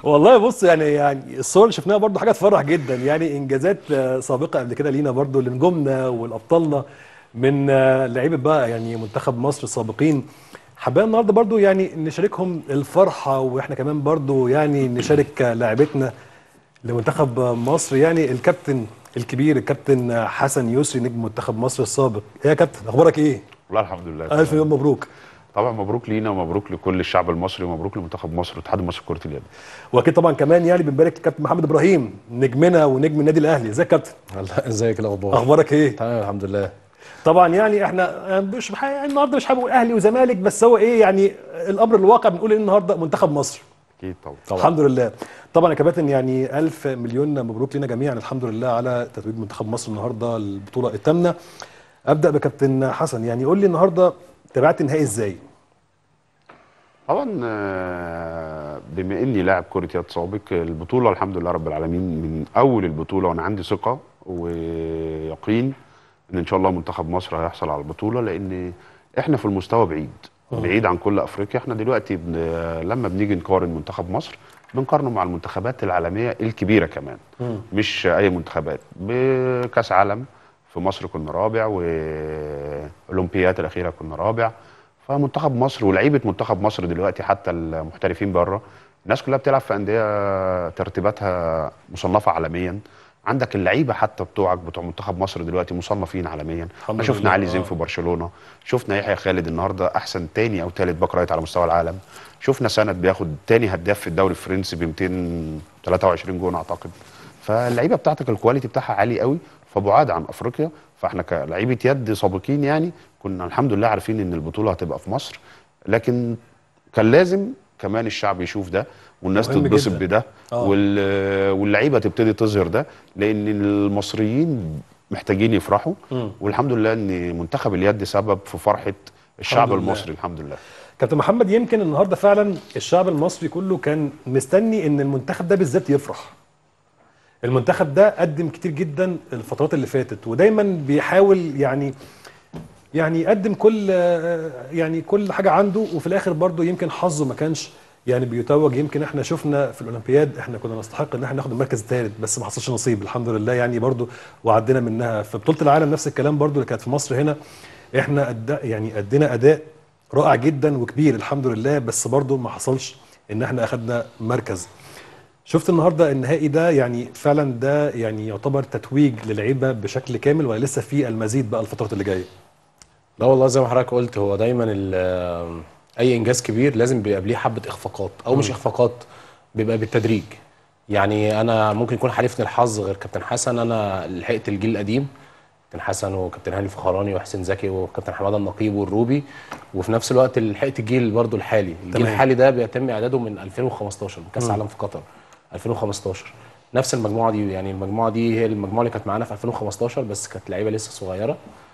والله بص يعني يعني الصور اللي شفناها برضو حاجه تفرح جدا يعني انجازات آه، سابقه قبل كده لينا برضو لنجومنا والابطالنا من آه، لعيبه بقى يعني منتخب مصر السابقين حابين النهارده برضو يعني نشاركهم الفرحه واحنا كمان برضو يعني نشارك آه، لاعبتنا لمنتخب مصر يعني الكابتن الكبير الكابتن حسن يسري نجم منتخب مصر السابق إيه يا كابتن اخبارك ايه والله الحمد لله الف تمام. يوم مبروك طبعا مبروك لينا ومبروك لكل الشعب المصري ومبروك لمنتخب مصر واتحاد مصر لكره اليد واكيد طبعا كمان يعني بنبارك للكابتن محمد ابراهيم نجمنا ونجم النادي الاهلي ازيك يا كابتن والله ازيك الاخبار اخبارك ايه تمام الحمد لله طبعا يعني احنا مش بح... يعني النهارده مش حابب اقول اهلي وزمالك بس هو ايه يعني الامر الواقع بنقول ايه النهارده منتخب مصر اكيد طبعا طبعا الحمد لله طبعا يا كباتن يعني الف مليون مبروك لنا جميعا الحمد لله على تتويج منتخب مصر النهارده البطوله الثامنه ابدا بكابتن حسن يعني قول لي النهارده تابعت النهائي ازاي طبعا آه، بما اني لاعب كره يد سابق البطوله الحمد لله رب العالمين من اول البطوله وانا عندي ثقه ويقين ان ان شاء الله منتخب مصر هيحصل على البطوله لان احنا في المستوى بعيد بعيد عن كل افريقيا احنا دلوقتي بن... لما بنيجي نقارن منتخب مصر بنقارنه مع المنتخبات العالميه الكبيره كمان مش اي منتخبات بكاس عالم في مصر كنا رابع واولمبيات الاخيره كنا رابع فمنتخب مصر ولعيبه منتخب مصر دلوقتي حتى المحترفين بره الناس كلها بتلعب في انديه ترتيباتها مصنفه عالميا عندك اللعيبه حتى بتوعك بتوع منتخب مصر دلوقتي مصنفين عالميا الحمد احنا شفنا لله. علي زين آه. في برشلونه شفنا يحيى خالد النهارده احسن تاني او تالت باك رايت على مستوى العالم شفنا سند بياخد تاني هداف في الدوري الفرنسي ب 223 جون اعتقد فاللعيبه بتاعتك الكواليتي بتاعها عالي قوي فبعاد عن افريقيا فاحنا كلعيبه يد سابقين يعني كنا الحمد لله عارفين ان البطوله هتبقى في مصر لكن كان لازم كمان الشعب يشوف ده والناس مهم تتبسط جداً. بده آه. وال- واللعيبه تبتدي تظهر ده لان المصريين محتاجين يفرحوا مم. والحمد لله ان منتخب اليد سبب في فرحه الشعب الحمد لله. المصري الحمد لله كابتن محمد يمكن النهارده فعلا الشعب المصري كله كان مستني ان المنتخب ده بالذات يفرح المنتخب ده قدم كتير جدا الفترات اللي فاتت ودايما بيحاول يعني يعني يقدم كل آه، يعني كل حاجه عنده وفي الاخر برضه يمكن حظه ما كانش يعني بيتوج يمكن احنا شفنا في الاولمبياد احنا كنا نستحق ان احنا ناخد المركز الثالث بس ما حصلش نصيب الحمد لله يعني برضه وعدينا منها في بطوله العالم نفس الكلام برضه اللي كانت في مصر هنا احنا أدى يعني ادينا اداء رائع جدا وكبير الحمد لله بس برضه ما حصلش ان احنا اخدنا مركز شفت النهارده النهائي ده يعني فعلا ده يعني يعتبر تتويج للعيبه بشكل كامل ولا لسه في المزيد بقى الفترات اللي جايه لا والله زي ما حضرتك قلت هو دايما ال- اي انجاز كبير لازم بيبقى ليه حبه اخفاقات او مش اخفاقات بيبقى بالتدريج يعني انا ممكن يكون حالفني الحظ غير كابتن حسن انا لحقت الجيل القديم كابتن حسن وكابتن هاني فخراني وحسين زكي وكابتن حماده النقيب والروبي وفي نفس الوقت لحقت الجيل برضو الحالي الجيل تمام. الحالي ده بيتم اعداده من 2015 من كاس العالم في قطر 2015 نفس المجموعه دي يعني المجموعه دي هي المجموعه اللي كانت معانا في 2015 بس كانت لعيبه لسه صغيره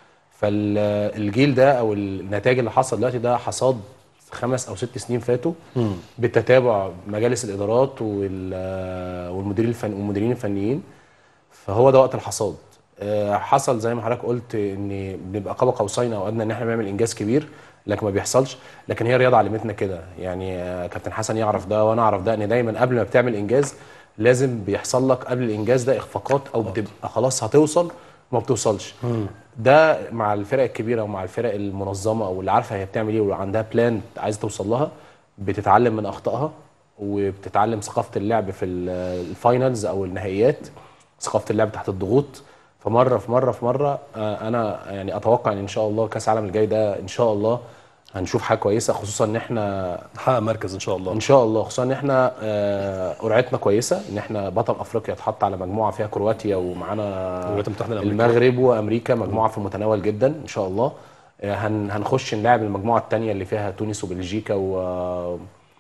فالجيل ده او النتائج اللي حصل دلوقتي ده حصاد خمس او ست سنين فاتوا بالتتابع مجالس الادارات وال- والمديرين الفن والمديرين الفنيين فهو ده وقت الحصاد آه، حصل زي ما حضرتك قلت ان بنبقى قاب قوسين او ادنى ان احنا بنعمل انجاز كبير لكن ما بيحصلش لكن هي الرياضه علمتنا كده يعني آه، كابتن حسن يعرف ده وانا اعرف ده ان دايما قبل ما بتعمل انجاز لازم بيحصل لك قبل الانجاز ده اخفاقات او بتبقى خلاص هتوصل وما بتوصلش ده مع الفرق الكبيره ومع الفرق المنظمه او اللي عارفه هي بتعمل ايه وعندها بلان عايزه توصل لها بتتعلم من اخطائها وبتتعلم ثقافه اللعب في ال- الفاينلز او النهائيات ثقافه اللعب تحت الضغوط فمره في مره في مره آه، انا يعني اتوقع ان ان شاء الله كاس العالم الجاي ده ان شاء الله هنشوف حاجه كويسه خصوصا ان احنا نحقق مركز ان شاء الله ان شاء الله خصوصا ان احنا آه، قرعتنا كويسه ان احنا بطل افريقيا اتحط على مجموعه فيها كرواتيا ومعانا الولايات المتحده الامريكيه المغرب وامريكا مجموعه في المتناول جدا ان شاء الله آه، هن هنخش نلعب المجموعه الثانيه اللي فيها تونس وبلجيكا و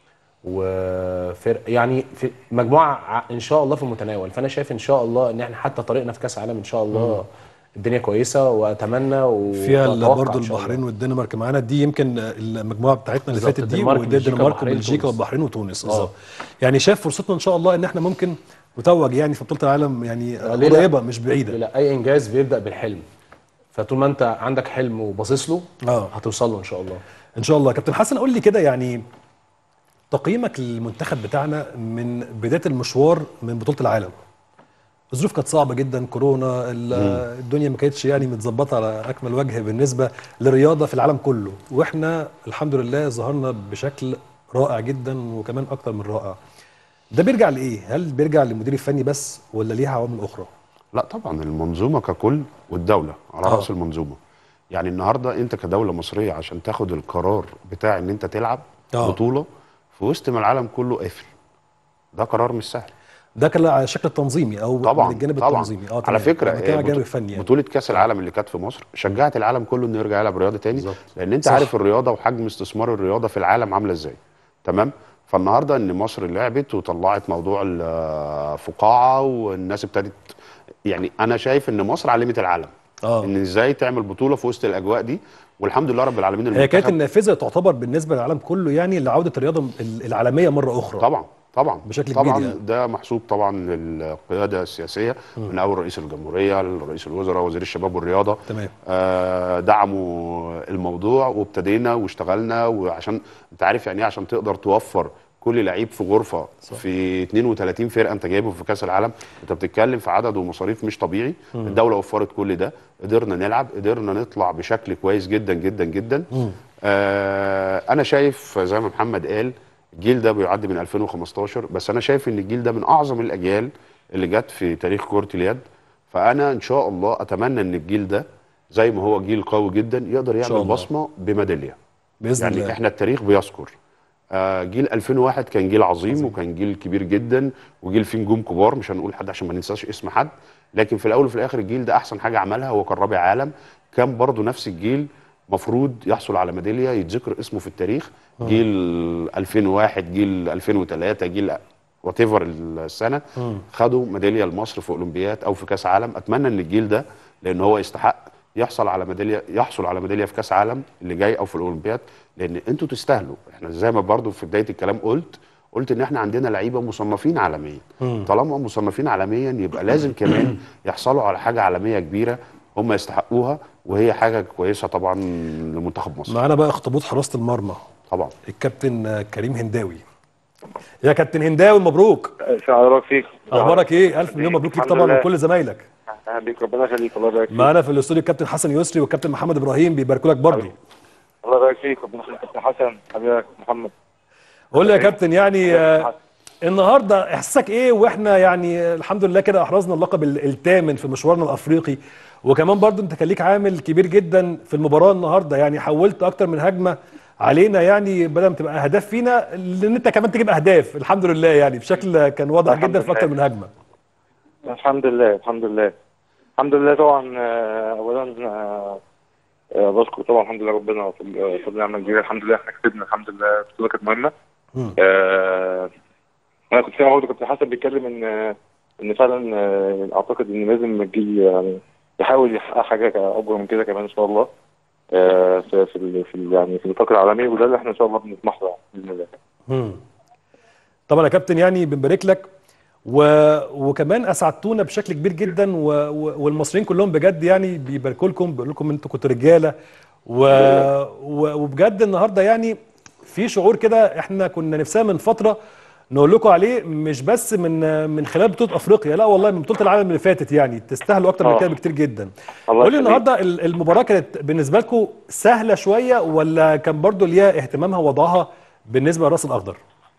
وفرق يعني في مجموعه ع- ان شاء الله في المتناول فانا شايف ان شاء الله ان احنا حتى طريقنا في كاس العالم ان شاء الله الدنيا كويسه واتمنى فيها وأتوقع برضه إن شاء الله. البحرين والدنمارك معانا دي يمكن المجموعه بتاعتنا اللي بالظبط، فاتت دي الدنمارك ودي وبلجيكا الدنمارك والبحرين وبلجيكا وتونس. والبحرين وتونس آه. بالظبط يعني شايف فرصتنا ان شاء الله ان احنا ممكن نتوج يعني في بطوله العالم يعني آه، ليه لا؟ قريبه مش بعيده لا اي انجاز بيبدا بالحلم فطول ما انت عندك حلم وباصص له اه هتوصل له ان شاء الله ان شاء الله كابتن حسن قول لي كده يعني تقييمك للمنتخب بتاعنا من بدايه المشوار من بطوله العالم الظروف كانت صعبه جدا كورونا ال- الدنيا ما كانتش يعني متظبطه على اكمل وجه بالنسبه للرياضه في العالم كله واحنا الحمد لله ظهرنا بشكل رائع جدا وكمان اكتر من رائع ده بيرجع لايه هل بيرجع للمدير الفني بس ولا ليها عوامل اخرى لا طبعا المنظومه ككل والدوله على آه. راس المنظومه يعني النهارده انت كدوله مصريه عشان تاخد القرار بتاع ان انت تلعب آه. بطوله في وسط ما العالم كله قافل ده قرار مش سهل ده كان على شكل تنظيمي او طبعا من الجانب طبعا التنظيمي اه على تمام. فكره أنا بتكلم على آه، الجانب بطو- الفني يعني. بطوله كاس العالم اللي كانت في مصر شجعت العالم كله انه يرجع يلعب رياضه تاني بالظبط. لان انت صح. عارف الرياضه وحجم استثمار الرياضه في العالم عامله ازاي تمام فالنهارده ان مصر لعبت وطلعت موضوع الفقاعه والناس ابتدت يعني انا شايف ان مصر علمت العالم اه ان ازاي تعمل بطوله في وسط الاجواء دي والحمد لله رب العالمين هي كانت المنتخب النافذه تعتبر بالنسبه للعالم كله يعني لعوده الرياضه ال- العالميه مره اخرى طبعا طبعا بشكل كبير طبعا يعني. ده محسوب طبعا للقياده السياسيه من اول رئيس الجمهوريه لرئيس الوزراء وزير الشباب والرياضه تمام آه، دعموا الموضوع وابتدينا واشتغلنا وعشان انت عارف يعني ايه عشان تقدر توفر كل لعيب في غرفه صح. في 32 فرقه انت جايبهم في كاس العالم انت بتتكلم في عدد ومصاريف مش طبيعي الدوله وفرت كل ده قدرنا نلعب قدرنا نطلع بشكل كويس جدا جدا جدا آه انا شايف زي ما محمد قال الجيل ده بيعد من 2015 بس انا شايف ان الجيل ده من اعظم الاجيال اللي جت في تاريخ كره اليد فانا ان شاء الله اتمنى ان الجيل ده زي ما هو جيل قوي جدا يقدر شاء يعمل الله. بصمه بميداليه باذن يعني الله احنا التاريخ بيذكر آه جيل 2001 كان جيل عظيم وكان جيل كبير جدا وجيل فيه نجوم كبار مش هنقول حد عشان ما ننساش اسم حد لكن في الاول وفي الاخر الجيل ده احسن حاجه عملها هو كان رابع عالم كان برضه نفس الجيل مفروض يحصل على ميداليه يتذكر اسمه في التاريخ جيل 2001 جيل 2003 جيل وات ايفر السنه خدوا ميداليه لمصر في اولمبياد او في كاس عالم اتمنى ان الجيل ده لان هو يستحق يحصل على ميداليه يحصل على ميداليه في كاس عالم اللي جاي او في الاولمبياد لان انتوا تستاهلوا احنا زي ما برضو في بدايه الكلام قلت قلت ان احنا عندنا لعيبه مصنفين عالميا طالما مصنفين عالميا يبقى لازم كمان يحصلوا على حاجه عالميه كبيره هم يستحقوها وهي حاجه كويسه طبعا لمنتخب مصر معانا بقى اخطبوط حراسه المرمى طبعا الكابتن آه، كريم هنداوي يا كابتن هنداوي مبروك شعرك فيك اخبارك ايه الف مليون مبروك ليك الحمد طبعا لله. وكل زمايلك اهلا بيك ربنا يخليك الله يبارك فيك معانا في الاستوديو الكابتن حسن يسري والكابتن محمد ابراهيم بيباركوا لك برضه الله يبارك فيك ربنا يخليك كابتن حسن حبيبك محمد قول لي يا كابتن يعني آه، النهارده احساسك ايه واحنا يعني آه، الحمد لله كده احرزنا اللقب ال- الثامن في مشوارنا الافريقي وكمان برضو انت كان ليك عامل كبير جدا في المباراه النهارده يعني حولت اكتر من هجمه علينا يعني بدل ما تبقى اهداف فينا لان انت كمان تجيب اهداف الحمد لله يعني بشكل كان واضح الحمد جدا في اكتر من لله. هجمه الحمد لله الحمد لله الحمد لله طبعا آه، اولا آه، آه، بشكر طبعا الحمد لله ربنا في في النعمه الكبيره الحمد لله احنا كسبنا الحمد لله البطوله كانت مهمه مم. آه، انا كنت سامع برضه كابتن حسن بيتكلم ان آه، ان فعلا آه، اعتقد ان لازم الجيل يعني يحاول يحقق حاجه اكبر من كده كمان ان شاء الله آه، في في ال- في ال- يعني في النطاق العالمي وده اللي احنا ان شاء الله بنطمح له باذن الله مم. طبعا يا كابتن يعني بنبارك لك و... وكمان اسعدتونا بشكل كبير جدا و... و... والمصريين كلهم بجد يعني بيباركوا لكم بيقولوا لكم انتوا كنتوا رجاله و... و... وبجد النهارده يعني في شعور كده احنا كنا نفسنا من فتره نقول لكم عليه مش بس من من خلال بطوله افريقيا لا والله من بطوله العالم اللي فاتت يعني تستاهلوا اكتر من آه. كده بكتير جدا الله قول لي يخليك. النهارده ال- المباراه كانت بالنسبه لكم سهله شويه ولا كان برضو ليها اهتمامها ووضعها بالنسبه للراس الاخضر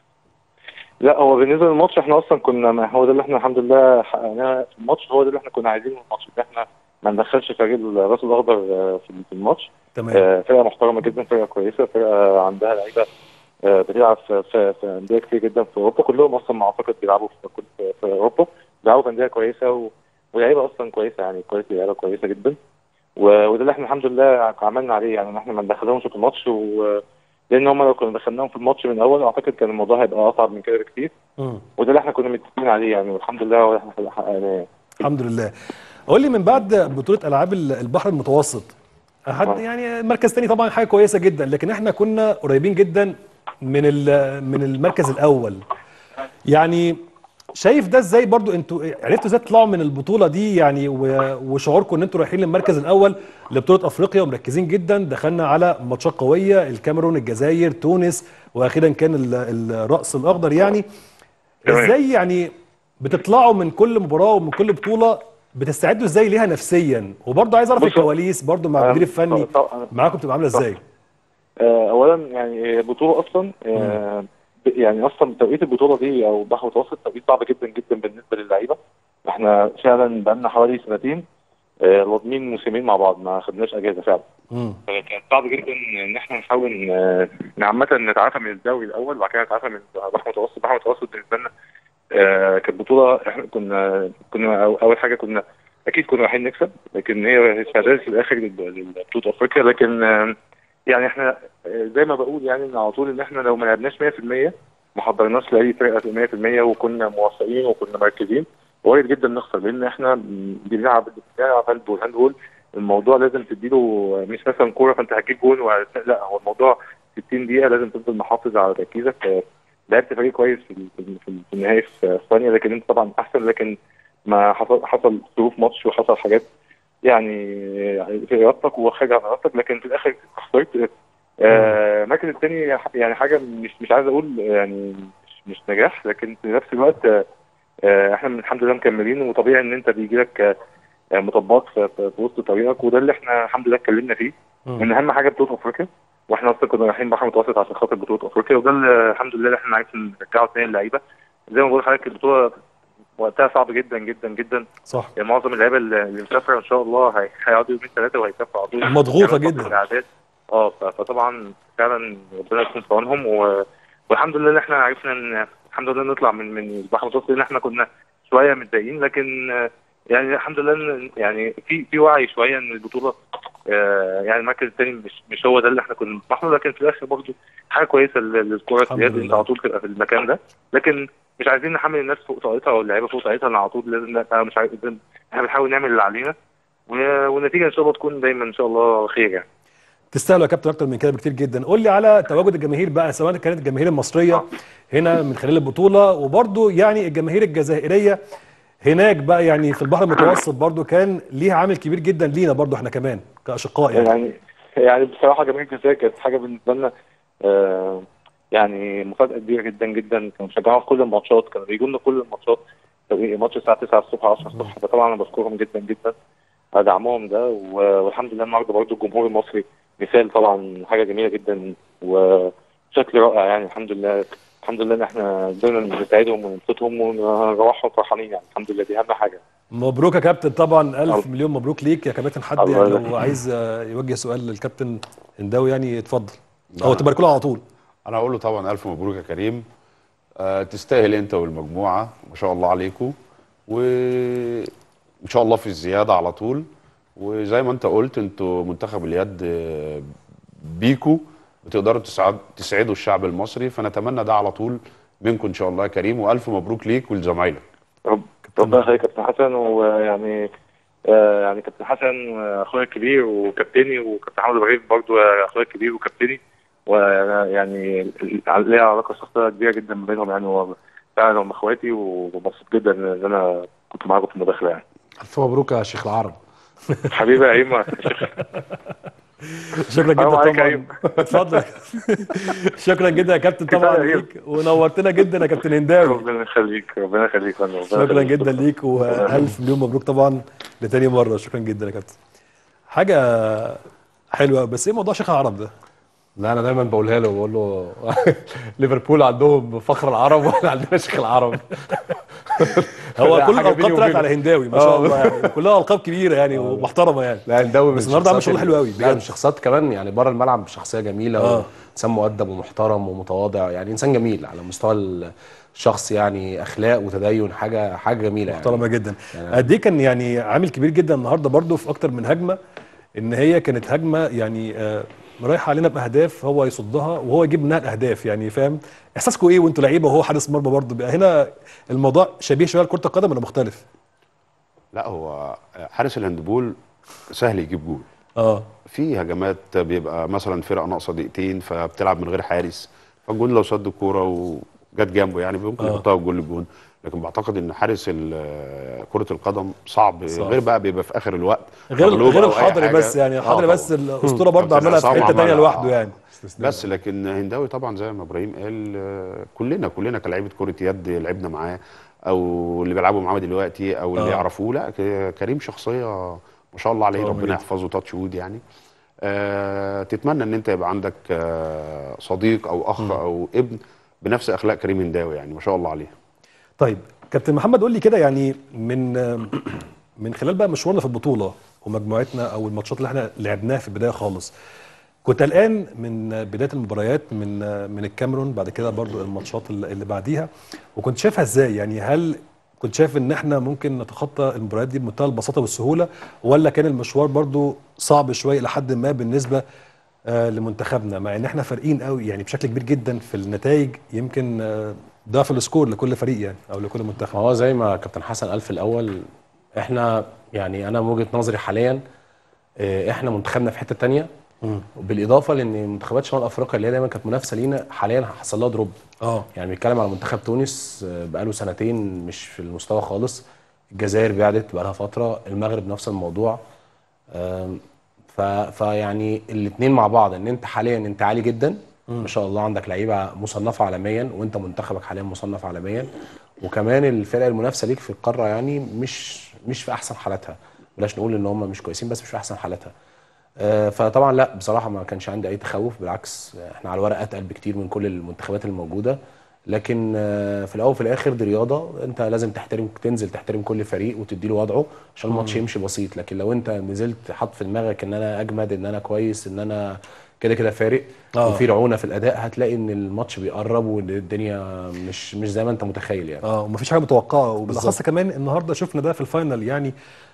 لا هو بالنسبه للماتش احنا اصلا كنا ما هو ده اللي احنا الحمد لله حققناه في الماتش هو ده اللي احنا كنا عايزينه في الماتش ان احنا ما ندخلش فريق الراس الاخضر آه، في في الماتش تمام آه، فرقه محترمه جدا فرقه كويسه فرقه عندها لعيبه آه، بتلعب في في في انديه كتير جدا في اوروبا كلهم اصلا ما اعتقد بيلعبوا في كل في, في اوروبا بيلعبوا في انديه كويسه و... ولعيبه اصلا كويسه يعني كواليتي لعيبه كويسه جدا و... وده اللي احنا الحمد لله عملنا عليه يعني ان احنا ما ندخلهمش في الماتش و... لان هم لو كنا دخلناهم في الماتش من الاول اعتقد كان الموضوع هيبقى اصعب من كده بكتير مم. وده اللي احنا كنا متفقين عليه يعني والحمد لله هو اللي احنا حققناه يعني. الحمد لله قول لي من بعد بطوله العاب ال- البحر المتوسط حد آه. يعني مركز تاني طبعا حاجه كويسه جدا لكن احنا كنا قريبين جدا من ال- من المركز الاول يعني شايف ده ازاي برضو انتوا عرفتوا ازاي تطلعوا من البطوله دي يعني و- وشعوركم ان انتوا رايحين للمركز الاول لبطوله افريقيا ومركزين جدا دخلنا على ماتشات قويه الكاميرون الجزائر تونس واخيرا كان ال- الراس الاخضر يعني تمام. ازاي يعني بتطلعوا من كل مباراه ومن كل بطوله بتستعدوا ازاي ليها نفسيا وبرضو عايز اعرف بص- الكواليس برضو مع أنا- المدير الفني طبعاً- معاكم بتبقى عامله ازاي آه، اولا يعني بطوله اصلا آه، ب- يعني اصلا توقيت البطوله دي او بحر متوسط توقيت صعب جدا جدا بالنسبه للعيبه احنا فعلا بقالنا حوالي سنتين آه، واضمين موسمين مع بعض ما خدناش اجازه فعلا مم. كان صعب جدا ان احنا نحاول آه، ان عامه نتعافى من الدوري الاول وبعد كده نتعافى من بحر متوسط بحر متوسط بالنسبه لنا آه، كانت بطوله احنا كنا كنا أو- اول حاجه كنا اكيد كنا رايحين نكسب لكن هي استعداد في الاخر لل- لبطوله افريقيا لكن آه، يعني احنا آه، زي ما بقول يعني ان على طول ان احنا لو ما لعبناش 100% ما حضرناش لاي فرقه 100% وكنا موفقين وكنا مركزين وارد جدا نخسر لان احنا بنلعب بنلعب هاند بول هاند بول الموضوع لازم تديله مش مثلا كوره فانت هتجيب جون وهت- لا هو الموضوع 60 دقيقه لازم تفضل محافظ على تركيزك آه، لعبت فريق كويس في في في في النهائي في اسبانيا لكن انت طبعا احسن لكن ما حصل حصل ظروف ماتش وحصل حاجات يعني في ارادتك وخارج عن ارادتك لكن في الاخر خسرت آه، المركز الثاني يعني حاجه مش مش عايز اقول يعني مش, مش نجاح لكن في نفس الوقت آه، آه، احنا من الحمد لله مكملين وطبيعي ان انت بيجي لك آه، آه، مطبات في, في في وسط طريقك وده اللي احنا الحمد لله اتكلمنا فيه مم. ان اهم حاجه بطوله افريقيا واحنا اصلا كنا رايحين بحر متوسط عشان خاطر بطوله افريقيا وده اللي الحمد لله اللي احنا عرفنا نرجعه تاني للعيبه زي ما بقول لحضرتك البطوله وقتها صعب جدا جدا جدا صح يعني معظم اللعيبه اللي اللي مسافره ان شاء الله هي- هيقعدوا يومين ثلاثه وهيسافروا على طول مضغوطة يعني جدا. فترة الإعداد. اه ف- فطبعا فعلا ربنا يكون في عونهم و... والحمد لله ان احنا عرفنا ان الحمد لله نطلع من من البحر المتوسط لان احنا كنا شويه متضايقين لكن آه، يعني الحمد لله ان يعني في في وعي شويه ان البطوله آه، يعني المركز الثاني مش مش هو ده اللي احنا كنا بنطمح له لكن في الاخر برضه حاجه كويسه لل- للكره الحمد السياد انت لله. على طول تبقى في المكان ده لكن مش عايزين نحمل الناس فوق طاقتها او اللعيبه فوق طاقتها لأن على طول لازم لا مش عايز احنا بنحاول نعمل اللي علينا و- والنتيجه ان شاء الله تكون دايما ان شاء الله خير يعني تستاهلوا يا كابتن اكتر من كده بكتير جدا قول لي على تواجد الجماهير بقى سواء كانت الجماهير المصريه هنا من خلال البطوله وبرضو يعني الجماهير الجزائريه هناك بقى يعني في البحر المتوسط برضو كان ليها عامل كبير جدا لينا برضو احنا كمان كاشقاء يعني يعني يعني بصراحه جماهير الجزائر كانت حاجه بالنسبه لنا آه يعني مفاجاه كبيره جدا جدا كانوا بيشجعونا في كل الماتشات كانوا بيجوا لنا كل الماتشات ماتش الساعه 9 الصبح 10 الصبح فطبعا انا بشكرهم جدا جدا على دعمهم ده و- والحمد لله النهارده برضه الجمهور المصري مثال طبعا حاجه جميله جدا وشكل رائع يعني الحمد لله الحمد لله ان احنا قدرنا نساعدهم ونبسطهم ونروحهم فرحانين يعني الحمد لله دي اهم حاجه مبروك يا كابتن طبعا الف الله. مليون مبروك ليك يا كابتن حد الله يعني يبارك. لو عايز آه، يوجه سؤال للكابتن هنداوي يعني اتفضل او نعم. تبارك له على طول انا هقول له طبعا الف مبروك يا كريم آه تستاهل انت والمجموعه ما شاء الله عليكم وان شاء الله في الزياده على طول وزي ما انت قلت انتوا منتخب اليد آه، بيكو بتقدروا تسعد تسعدوا الشعب المصري فنتمنى ده على طول منكم ان شاء الله يا كريم والف مبروك ليك ولزمايلك رب ربنا يخليك يا كابتن حسن ويعني آه يعني كابتن حسن اخويا الكبير وكابتني وكابتن محمد ابراهيم برضه اخويا الكبير وكابتني ويعني ليا علاقه شخصيه كبيره جدا ما بينهم يعني هو فعلا هم اخواتي ومبسوط جدا ان انا كنت معاكم في المداخله يعني الف مبروك يا شيخ العرب حبيبي يا ايمن شكرا جدا السلام عليكم يا طبعا أيمن. اتفضل شكرا جدا يا كابتن طبعا كفاية يا ليك ونورتنا جدا يا كابتن هنداوي ربنا يخليك ربنا يخليك ربنا شكرا يخليك. جدا ليك والف مليون مبروك طبعا لتاني مره شكرا جدا يا كابتن حاجه حلوه بس ايه موضوع شيخ العرب ده لا انا دايما بقولها له بقول له ليفربول عندهم فخر العرب واحنا عندنا شيخ العرب هو لا، كل حاجة بيني الالقاب طلعت وبينه. على هنداوي ما شاء آه. الله يعني كلها القاب كبيره يعني ومحترمه يعني لا هنداوي من بس النهارده عمل الشخصيات شغل حلو قوي لا من بجد الشخصيات كمان يعني بره الملعب شخصيه جميله آه. وانسان مؤدب ومحترم ومتواضع يعني انسان جميل على مستوى الشخص يعني اخلاق وتدين حاجه حاجه جميله يعني محترمه جدا قد ايه كان يعني عامل كبير جدا النهارده برضو في اكتر من هجمه ان هي كانت هجمه يعني آه، رايحه علينا باهداف هو يصدها وهو يجيب منها الاهداف يعني فاهم احساسكم ايه وانتوا لعيبه وهو حارس مرمى برضو بقى هنا الموضوع شبيه شويه لكره القدم ولا مختلف لا هو حارس الهاندبول سهل يجيب جول اه في هجمات بيبقى مثلا فرقه ناقصه دقيقتين فبتلعب من غير حارس فالجون لو صد الكوره جت جنبه يعني ممكن آه. يحطها جول الجون لكن بعتقد ان حارس ال- كره القدم صعب, صعب. غير بقى بيبقى في اخر الوقت غير مغلوب غير أو أي الحضري حاجة. بس يعني آه الحضري طبعاً. بس الاسطوره برضه كابتن عملها في عصام حته تانيه عملها. لوحده آه. يعني بس لكن هنداوي طبعا زي ما ابراهيم قال آه، كلنا كلنا كلاعيبه كره يد لعبنا معاه او اللي بيلعبوا معاه دلوقتي او اللي آه. يعرفوه لا ك- كريم شخصيه ما شاء الله عليه طبعاً ربنا جداً. يحفظه تاتش وود يعني آه تتمنى ان انت يبقى عندك آه صديق او اخ او ابن بنفس اخلاق كريم هنداوي يعني ما شاء الله عليه طيب كابتن محمد قول لي كده يعني من من خلال بقى مشوارنا في البطوله ومجموعتنا او الماتشات اللي احنا لعبناها في البدايه خالص كنت قلقان من بدايه المباريات من من الكاميرون بعد كده برضو الماتشات اللي اللي بعديها وكنت شايفها ازاي يعني هل كنت شايف ان احنا ممكن نتخطى المباريات دي بمنتهى البساطه والسهوله ولا كان المشوار برضو صعب شويه لحد ما بالنسبه آه لمنتخبنا مع ان احنا فارقين قوي يعني بشكل كبير جدا في النتائج يمكن آه ضعف السكور لكل فريق يعني او لكل منتخب ما هو زي ما كابتن حسن قال في الاول احنا يعني انا من وجهه نظري حاليا آه، احنا منتخبنا في حته تانية بالاضافه لان منتخبات شمال افريقيا اللي هي دايما كانت منافسه لينا حاليا حصل لها دروب اه يعني بيتكلم على منتخب تونس آه، بقاله سنتين مش في المستوى خالص الجزائر بعدت بقالها فتره المغرب نفس الموضوع آم، ف فيعني الاثنين مع بعض ان انت حاليا انت عالي جدا ما شاء الله عندك لعيبه مصنفه عالميا وانت منتخبك حاليا مصنف عالميا وكمان الفرق المنافسه ليك في القاره يعني مش مش في احسن حالاتها بلاش نقول ان هم مش كويسين بس مش في احسن حالاتها آه، فطبعا لا بصراحه ما كانش عندي اي تخوف بالعكس آه، احنا على الورق اتقل بكتير من كل المنتخبات الموجوده لكن آه، في الاول وفي الاخر دي رياضه انت لازم تحترم تنزل تحترم كل فريق وتدي له وضعه عشان الماتش يمشي بسيط لكن لو انت نزلت حاط في دماغك ان انا اجمد ان انا كويس ان انا كده كده فارق آه. وفي رعونه في الاداء هتلاقي ان الماتش بيقرب وان الدنيا مش مش زي ما انت متخيل يعني اه ومفيش حاجه متوقعه وبالاخص بالظبط. كمان النهارده شفنا ده في الفاينل يعني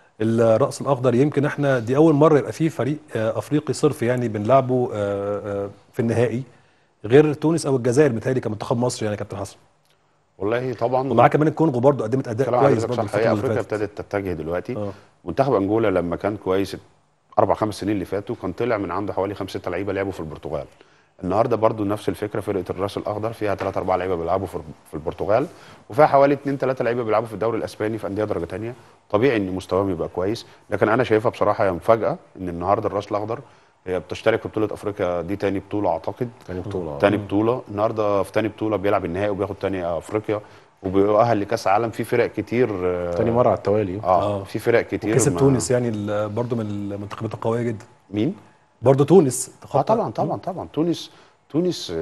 الراس الاخضر يمكن احنا دي اول مره يبقى فيه فريق آه، افريقي صرف يعني بنلعبه آه، آه، في النهائي غير تونس او الجزائر متهيألي كمنتخب مصر يعني يا كابتن حسن والله طبعا ومعاه كمان الكونغو برضو قدمت اداء كلام كويس حضرتك برضو صح الفتره هي اللي افريقيا فاتت ابتدت تتجه دلوقتي اه منتخب انجولا لما كان كويس اربع خمس سنين اللي فاتوا كان طلع من عنده حوالي خمس ست لعيبه لعبوا في البرتغال النهارده برضو نفس الفكره فرقه الراس الاخضر فيها ثلاث اربع لعيبه بيلعبوا في في البرتغال وفيها حوالي اثنين ثلاثه لعيبه بيلعبوا في الدوري الاسباني في انديه درجه ثانيه طبيعي ان مستواهم يبقى كويس لكن انا شايفها بصراحه هي مفاجاه ان النهارده الراس الاخضر هي بتشترك في بطوله افريقيا دي تاني بطوله اعتقد تاني بطوله تاني بطوله النهارده في تاني بطوله بيلعب النهائي وبياخد تاني افريقيا وبيؤهل لكاس عالم في فرق كتير آه، تاني مره على التوالي اه في فرق كتير كسب ما- تونس يعني ال- برضو من المنتخبات القويه جدا مين؟ برضو تونس اه تخطى طبعا طبعا طبعا تونس تونس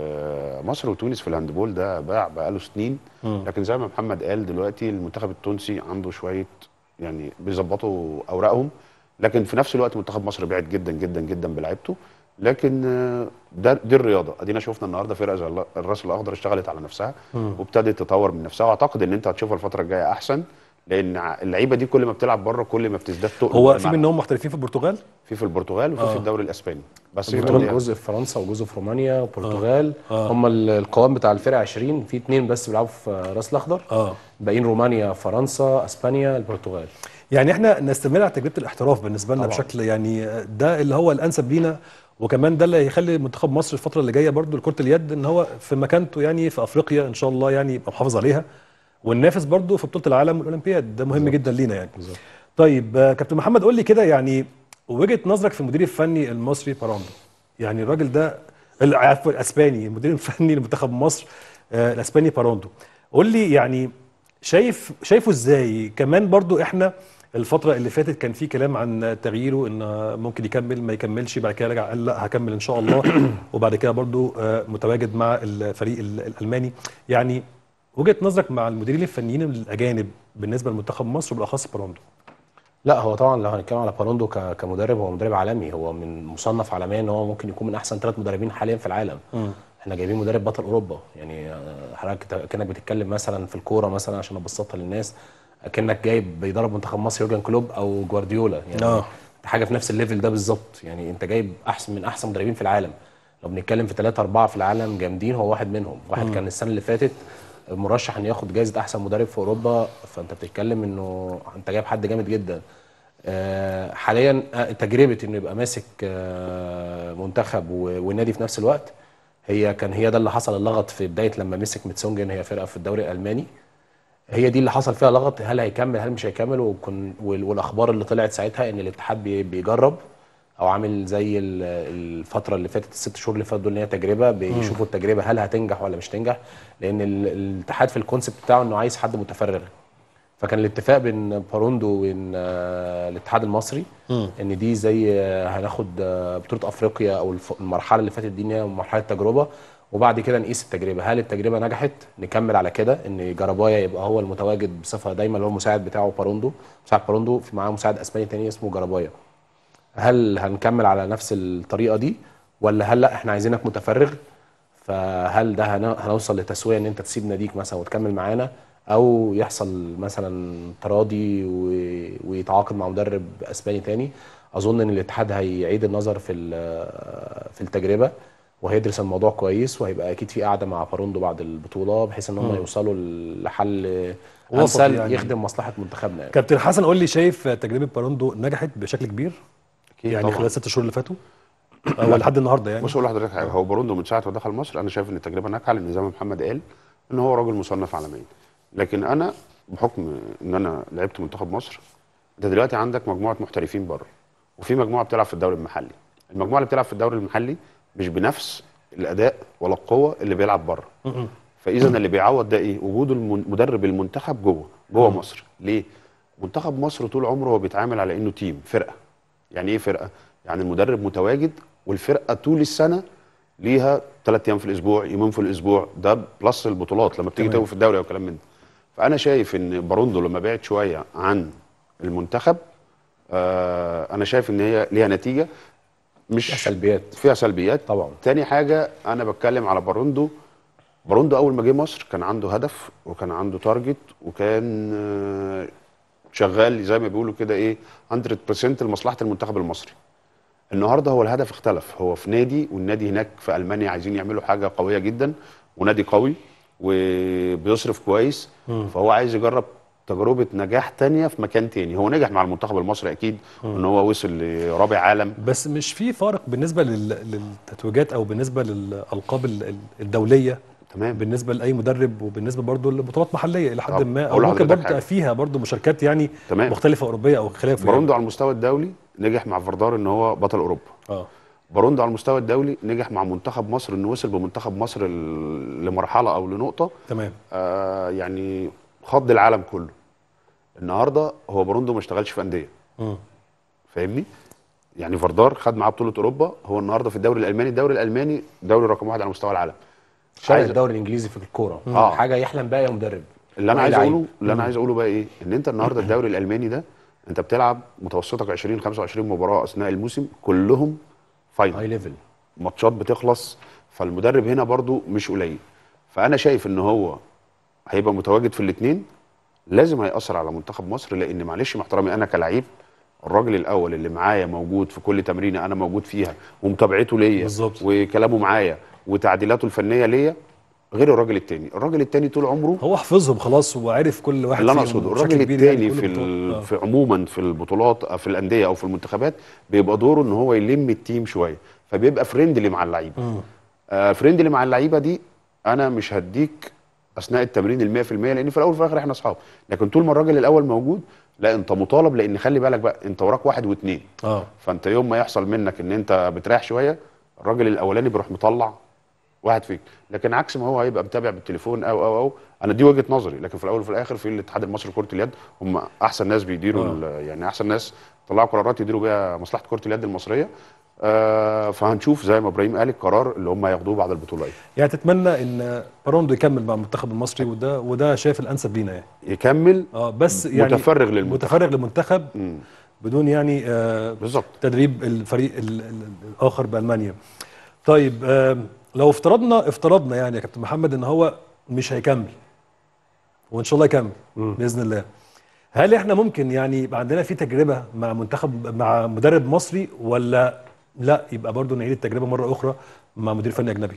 آه، مصر وتونس في الهاندبول ده باع بقاله سنين مم. لكن زي ما محمد قال دلوقتي المنتخب التونسي عنده شويه يعني بيظبطوا اوراقهم لكن في نفس الوقت منتخب مصر بعد جدا جدا جدا بلعبته لكن آه، ده دي الرياضه ادينا شفنا النهارده فرقه زي الل- الراس الاخضر اشتغلت على نفسها مم. وابتدت تطور من نفسها واعتقد ان انت هتشوفها الفتره الجايه احسن لان ع- اللعيبه دي كل ما بتلعب بره كل ما بتزداد تقل هو جوه في الملعب. منهم محترفين في البرتغال في في البرتغال وفي آه. في الدوري الاسباني بس البرتغال يعني- جزء في فرنسا وجزء في رومانيا والبرتغال آه. هم ال- القوام بتاع الفرقه 20 في اثنين بس بيلعبوا في راس الاخضر اه باقيين رومانيا فرنسا اسبانيا البرتغال يعني احنا نستمر على تجربه الاحتراف بالنسبه لنا طبعاً. بشكل يعني ده اللي هو الانسب لينا وكمان ده اللي هيخلي منتخب مصر الفتره اللي جايه برضو لكره اليد ان هو في مكانته يعني في افريقيا ان شاء الله يعني يبقى محافظ عليها وننافس برضو في بطوله العالم والاولمبياد ده مهم جدا لينا يعني بالظبط. طيب آه، كابتن محمد قول لي كده يعني وجهه نظرك في المدير الفني المصري باراندو يعني الراجل ده ال- عفوا الاسباني المدير الفني لمنتخب مصر آه، الاسباني باراندو قول لي يعني شايف شايفه ازاي كمان برضو احنا الفترة اللي فاتت كان في كلام عن تغييره ان ممكن يكمل ما يكملش بعد كده رجع قال لا هكمل ان شاء الله وبعد كده برضو آه، متواجد مع الفريق ال- الالماني يعني وجهة نظرك مع المديرين الفنيين الاجانب بالنسبة لمنتخب مصر وبالاخص باراندو لا هو طبعا لو هنتكلم على باروندو ك- كمدرب هو مدرب عالمي هو من مصنف عالميا ان هو ممكن يكون من احسن ثلاث مدربين حاليا في العالم احنا جايبين مدرب بطل اوروبا يعني آه، حضرتك كانك بتتكلم مثلا في الكوره مثلا عشان ابسطها للناس كانك جايب بيدرب منتخب مصر يورجن كلوب او جوارديولا يعني آه. حاجه في نفس الليفل ده بالظبط يعني انت جايب احسن من احسن مدربين في العالم لو بنتكلم في ثلاثة أربعة في العالم جامدين هو واحد منهم واحد كان السنة اللي فاتت مرشح ان ياخد جائزة أحسن مدرب في أوروبا فأنت بتتكلم إنه أنت جايب حد جامد جدا آه، حاليا آه، تجربة إنه يبقى ماسك آه، منتخب و- والنادي في نفس الوقت هي كان هي ده اللي حصل اللغط في بدايه لما مسك ميتسونجن هي فرقه في الدوري الالماني هي دي اللي حصل فيها لغط هل هيكمل هل مش هيكمل وكن وال- والاخبار اللي طلعت ساعتها ان الاتحاد بي- بيجرب او عامل زي ال- الفتره اللي فاتت الست شهور اللي فاتوا دول ان هي تجربه بيشوفوا التجربه هل هتنجح ولا مش تنجح لان ال- الاتحاد في الكونسيبت بتاعه انه عايز حد متفرغ فكان الاتفاق بين باروندو وبين آه، الاتحاد المصري ان دي زي آه، هناخد آه، بطوله افريقيا او الف- المرحله اللي فاتت دي إن هي مرحله تجربه وبعد كده نقيس التجربه هل التجربه نجحت نكمل على كده ان جربايا يبقى هو المتواجد بصفه دايما اللي هو المساعد بتاعه باروندو مساعد باروندو في معاه مساعد اسباني تاني اسمه جربايا هل هنكمل على نفس الطريقه دي ولا هل لا احنا عايزينك متفرغ فهل ده هن- هنوصل لتسويه ان انت تسيب ناديك مثلا وتكمل معانا او يحصل مثلا تراضي و- ويتعاقد مع مدرب اسباني تاني اظن ان الاتحاد هيعيد النظر في ال- في التجربه وهيدرس الموضوع كويس وهيبقى اكيد في قعده مع باروندو بعد البطوله بحيث ان هم يوصلوا لحل وسط امثل يعني. يخدم مصلحه منتخبنا يعني. كابتن حسن قول لي شايف تجربه باروندو نجحت بشكل كبير اكيد يعني طبعا خلال الست شهور اللي فاتوا او لحد النهارده يعني بص اقول لحضرتك حاجه هو بوروندو من ساعه ما دخل مصر انا شايف ان التجربه ناجحه لان زي ما محمد قال ان هو راجل مصنف عالميا لكن انا بحكم ان انا لعبت منتخب مصر انت دلوقتي عندك مجموعه محترفين بره وفي مجموعه بتلعب في الدوري المحلي المجموعه اللي بتلعب في الدوري المحلي مش بنفس الاداء ولا القوه اللي بيلعب بره فاذا اللي بيعوض ده ايه وجود المن- مدرب المنتخب جوه جوه مصر ليه منتخب مصر طول عمره هو بيتعامل على انه تيم فرقه يعني ايه فرقه يعني المدرب متواجد والفرقه طول السنه ليها ثلاث ايام في الاسبوع يومين في الاسبوع ده بلس البطولات لما بتيجي تمام. تلعب في الدوري او كلام من ده فانا شايف ان باروندو لما بعد شويه عن المنتخب آه انا شايف ان هي ليها نتيجه مش سلبيات فيها سلبيات طبعا تاني حاجه انا بتكلم على باروندو باروندو اول ما جه مصر كان عنده هدف وكان عنده تارجت وكان آه، شغال زي ما بيقولوا كده ايه 100% لمصلحه المنتخب المصري النهارده هو الهدف اختلف هو في نادي والنادي هناك في المانيا عايزين يعملوا حاجه قويه جدا ونادي قوي وبيصرف كويس فهو عايز يجرب تجربه نجاح تانية في مكان تاني هو نجح مع المنتخب المصري اكيد ان هو وصل لرابع عالم بس مش في فارق بالنسبه لل... للتتويجات او بالنسبه للالقاب ال- ال- الدوليه تمام بالنسبه لاي مدرب وبالنسبه برضه لبطولات محليه الى حد طب ما او أقول ممكن لحضرتك برضه حاجة. تبقى فيها برضه مشاركات يعني تمام. مختلفه اوروبيه او خلافه باروندو على المستوى الدولي نجح مع فردار ان هو بطل اوروبا اه باروندو على المستوى الدولي نجح مع منتخب مصر انه وصل بمنتخب مصر ل- لمرحله او لنقطه تمام آه يعني خض العالم كله النهارده هو باروندو ما اشتغلش في انديه مم. فاهمني يعني فردار خد معاه بطوله اوروبا هو النهارده في الدوري الالماني الدوري الالماني دوري رقم واحد على مستوى العالم شبه عايز- الدوري الانجليزي في الكوره آه. حاجه يحلم بها يا مدرب اللي انا أي عايز لعيب. اقوله اللي انا عايز اقوله بقى ايه ان انت النهارده الدوري الالماني ده انت بتلعب متوسطك 20 25 مباراه اثناء الموسم كلهم فاينل هاي ليفل ماتشات بتخلص فالمدرب هنا برضو مش قليل فانا شايف ان هو هيبقى متواجد في الاثنين لازم هيأثر على منتخب مصر لان معلش مع احترامي انا كلعيب الراجل الاول اللي معايا موجود في كل تمرينه انا موجود فيها ومتابعته ليا بالظبط. وكلامه معايا وتعديلاته الفنيه ليا غير الراجل التاني الراجل التاني طول عمره هو حفظهم خلاص وعرف كل واحد اللي انا فيهم اقصده بشكل الراجل كبير يعني التاني كل في, البطولات. ال... آه. في عموما في البطولات أو في الانديه او في المنتخبات بيبقى دوره ان هو يلم التيم شويه فبيبقى فريندلي مع اللعيبه آه فريندلي مع اللعيبه دي انا مش هديك اثناء التمرين ال 100% لان في الاول وفي الاخر احنا اصحاب لكن طول ما الراجل الاول موجود لا انت مطالب لان خلي بالك بقى انت وراك واحد واثنين اه فانت يوم ما يحصل منك ان انت بتريح شويه الراجل الاولاني بيروح مطلع واحد فيك لكن عكس ما هو هيبقى متابع بالتليفون او او او انا دي وجهه نظري لكن في الاول وفي الاخر في الاتحاد المصري لكره اليد هم احسن ناس بيديروا آه. ال- يعني احسن ناس طلعوا قرارات يديروا بيها مصلحه كره اليد المصريه آه فهنشوف زي ما ابراهيم قال القرار اللي هم هياخدوه بعد البطوله ايه يعني تتمنى ان باروندو يكمل مع المنتخب المصري وده وده شايف الانسب لينا يعني يكمل اه بس يعني متفرغ للمنتخب. متفرغ للمنتخب مم. بدون يعني آه بالظبط تدريب الفريق ال- ال- الاخر بالمانيا طيب آه لو افترضنا افترضنا يعني يا كابتن محمد ان هو مش هيكمل وان شاء الله يكمل باذن الله هل احنا ممكن يعني يبقى عندنا في تجربه مع منتخب مع مدرب مصري ولا لا يبقى برضو نعيد التجربه مره اخرى مع مدير فني اجنبي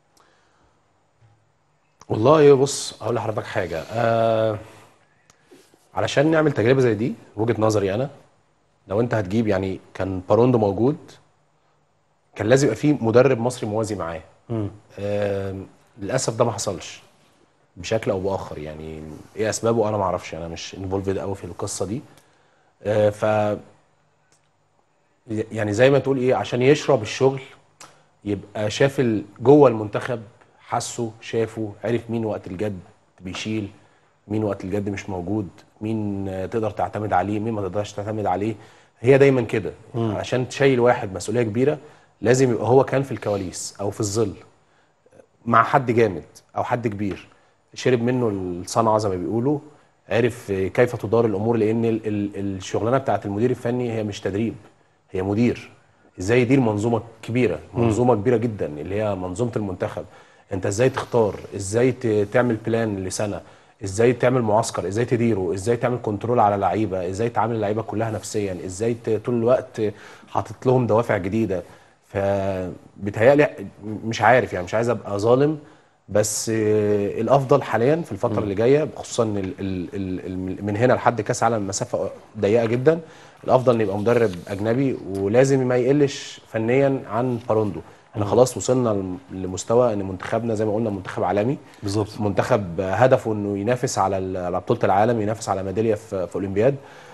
والله بص اقول لحضرتك حاجه آه علشان نعمل تجربه زي دي وجهه نظري انا لو انت هتجيب يعني كان باروندو موجود كان لازم يبقى في مدرب مصري موازي معاه آم، للاسف ده ما حصلش بشكل او باخر يعني ايه اسبابه انا ما اعرفش انا مش انفولفد قوي في القصه دي آه، ف يعني زي ما تقول ايه عشان يشرب الشغل يبقى شاف ال- جوه المنتخب حسه شافه عرف مين وقت الجد بيشيل مين وقت الجد مش موجود مين آه، تقدر تعتمد عليه مين ما تقدرش تعتمد عليه هي دايما كده عشان تشيل واحد مسؤوليه كبيره لازم يبقى هو كان في الكواليس او في الظل مع حد جامد او حد كبير شرب منه الصنعه زي ما بيقولوا عرف كيف تدار الامور لان ال- ال- الشغلانه بتاعت المدير الفني هي مش تدريب هي مدير ازاي يدير منظومه كبيره منظومه كبيره جدا اللي هي منظومه المنتخب انت ازاي تختار ازاي ت- تعمل بلان لسنه ازاي تعمل معسكر ازاي تديره ازاي تعمل كنترول على لعيبه ازاي تعامل اللعيبه كلها نفسيا ازاي ت- طول الوقت حاطط لهم دوافع جديده فبيتهيألي مش عارف يعني مش عايز ابقى ظالم بس آه، الافضل حاليا في الفتره اللي جايه خصوصا ال- ال- ال- ال- من هنا لحد كاس عالم مسافه ضيقه جدا الافضل ان يبقى مدرب اجنبي ولازم ما يقلش فنيا عن باروندو احنا خلاص وصلنا لم- لمستوى ان منتخبنا زي ما قلنا منتخب عالمي بالظبط منتخب هدفه انه ينافس على ال- على بطوله العالم ينافس على ميداليه في, في اولمبياد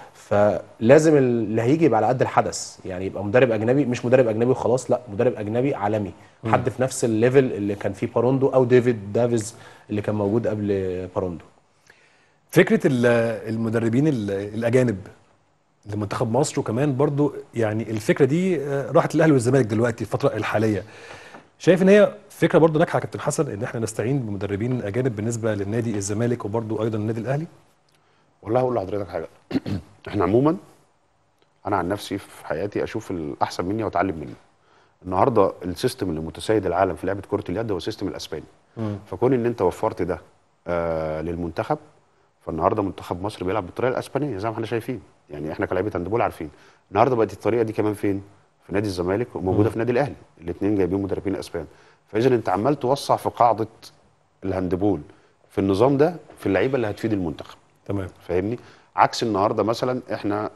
فلازم اللي هيجي يبقى على قد الحدث يعني يبقى مدرب اجنبي مش مدرب اجنبي وخلاص لا مدرب اجنبي عالمي حد في نفس الليفل اللي كان فيه باروندو او ديفيد دافيز اللي كان موجود قبل باروندو فكره ال- المدربين ال- الاجانب لمنتخب مصر وكمان برضو يعني الفكره دي آه، راحت الاهلي والزمالك دلوقتي الفتره الحاليه شايف ان هي فكره برضو ناجحه يا كابتن حسن ان احنا نستعين بمدربين اجانب بالنسبه للنادي الزمالك وبرضو ايضا النادي الاهلي والله هقول لحضرتك حاجه احنا عموما انا عن نفسي في حياتي اشوف الاحسن مني واتعلم منه النهارده السيستم اللي متسيد العالم في لعبه كره اليد هو السيستم الاسباني فكون ان انت وفرت ده آه للمنتخب فالنهارده منتخب مصر بيلعب بالطريقه الاسبانيه زي ما احنا شايفين يعني احنا كلاعيبه هاندبول عارفين النهارده بقت الطريقه دي كمان فين في نادي الزمالك وموجوده في نادي الاهلي الاثنين جايبين مدربين اسبان فاذا انت عمال توسع في قاعده الهاندبول في النظام ده في اللعيبه اللي هتفيد المنتخب تمام فاهمني عكس النهارده مثلا احنا